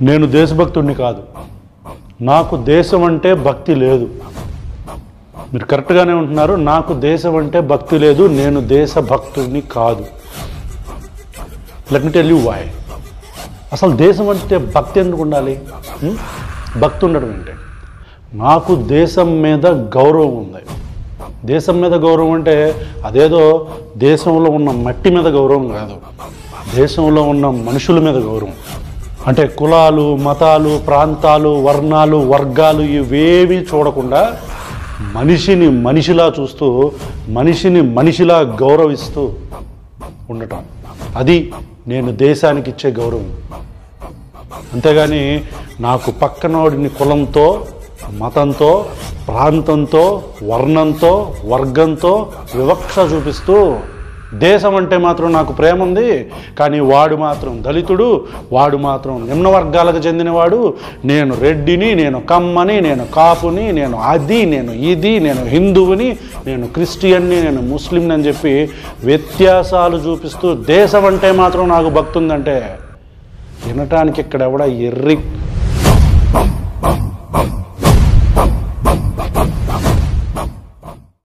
నేను దేశభక్తుడిని కాదు నాకు దేశం అంటే భక్తి లేదు మీరు కరెక్ట్గానే ఉంటున్నారు నాకు దేశం అంటే భక్తి లేదు నేను దేశభక్తుడిని కాదు లెట్ మీ టెల్ యూ వాయ్ అసలు దేశం అంటే భక్తి ఎందుకు ఉండాలి ఉం? భక్తి ఉండడం ఏంటి నాకు దేశం మీద గౌరవం ఉంది దేశం మీద గౌరవం అంటే అదేదో దేశంలో ఉన్న మట్టి మీద గౌరవం కాదు దేశంలో ఉన్న మనుషుల మీద గౌరవం అంటే కులాలు మతాలు ప్రాంతాలు వర్ణాలు వర్గాలు ఇవేవి చూడకుండా మనిషిని మనిషిలా చూస్తూ మనిషిని మనిషిలా గౌరవిస్తూ ఉండటం అది నేను దేశానికి ఇచ్చే గౌరవం అంతేగాని నాకు పక్కనోడిని కులంతో మతంతో ప్రాంతంతో వర్ణంతో వర్గంతో వివక్ష చూపిస్తూ దేశం అంటే మాత్రం నాకు ప్రేమ ఉంది కానీ వాడు మాత్రం దళితుడు వాడు మాత్రం నిమ్న వర్గాలకు చెందినవాడు నేను రెడ్డిని నేను కమ్మని నేను కాపుని నేను అది నేను ఇది నేను హిందువుని నేను క్రిస్టియన్ని నేను ముస్లింని అని చెప్పి వ్యత్యాసాలు చూపిస్తూ దేశం అంటే మాత్రం నాకు భక్తి ఉందంటే వినటానికి ఇక్కడ ఎవడ ఎర్రి